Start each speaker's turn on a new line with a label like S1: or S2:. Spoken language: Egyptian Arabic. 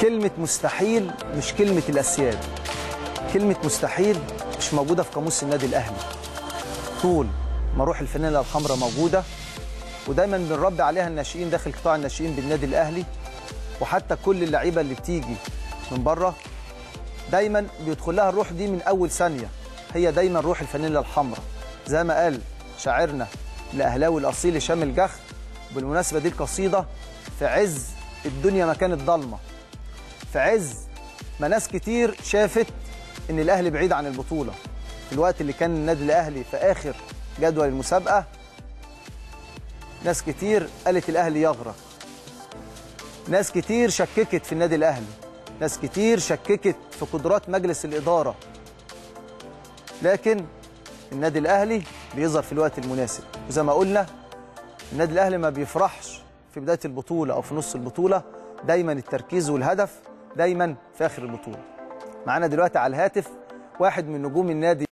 S1: كلمة مستحيل مش كلمة الأسياد كلمة مستحيل مش موجودة في قاموس النادي الأهلي طول ما روح الفانيلا الحمراء موجودة ودايما بنربي عليها الناشئين داخل قطاع الناشئين بالنادي الأهلي وحتى كل اللعيبة اللي بتيجي من بره دايما بيدخل لها الروح دي من أول ثانية هي دايما روح الفانيلا الحمراء زي ما قال شاعرنا الأهلاوي الأصيل هشام الجخ بالمناسبة دي القصيدة في عز الدنيا ما كانت ضلمة في عز ما ناس كتير شافت ان الاهلي بعيد عن البطوله في الوقت اللي كان النادي الاهلي في اخر جدول المسابقه ناس كتير قالت الاهلي يغرق ناس كتير شككت في النادي الاهلي ناس كتير شككت في قدرات مجلس الاداره لكن النادي الاهلي بيظهر في الوقت المناسب وزي ما قلنا النادي الاهلي ما بيفرحش في بدايه البطوله او في نص البطوله دايما التركيز والهدف دايما في اخر البطوله معانا دلوقتي على الهاتف واحد من نجوم النادي